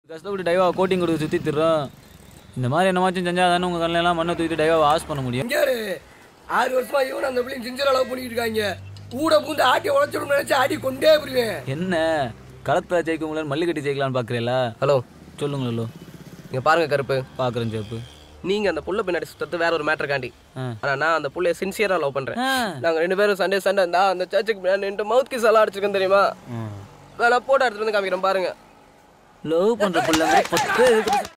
கஷ்டப்பட்டு டைவா கோட்டிங் கொடுத்து சுற்றி திடுறோம் இந்த மாதிரி என்னமாச்சும் செஞ்சால் தானே உங்கள் கண்ணில் எல்லாம் மண்ணை தூக்கிட்டு டைவாவை வாஷ் பண்ண முடியும் இங்கே ஆறு வருஷமா இவன் அந்த பிள்ளைங்க சிஞ்சர் அளவு பண்ணிட்டு இருக்காங்க ஊட பூந்து ஆட்டி உழைச்சிடும் நினைச்சு ஆடி கொண்டே போயிருவேன் என்ன களத்தில் ஜெயிக்க முடியல மல்லு கட்டி ஜெயிக்கலான்னு பார்க்குறீங்களா ஹலோ சொல்லுங்க லல்லோ இங்க பாருங்க கருப்பு பார்க்குறேன் சேப்பு நீங்க அந்த புள்ள பின்னாடி சுத்தது வேற ஒரு மேட்டர் காண்டி ஆ. ஆனா நான் அந்த புள்ளைய சின்சியரா லவ் பண்றேன் ஆ. நாங்க ரெண்டு பேரும் சண்டே சண்டே நான் அந்த சர்ச்சுக்கு பின்னாடி நின்று மவுத் கிஸ் எல்லாம் அடிச்சிருக்கேன் தெரியுமா வேணா போட்டோ எடுத்துட்டு வந்து காமிக்கிறேன் பாருங்க லவ் பண்ணுற பிள்ளைங்க பத்து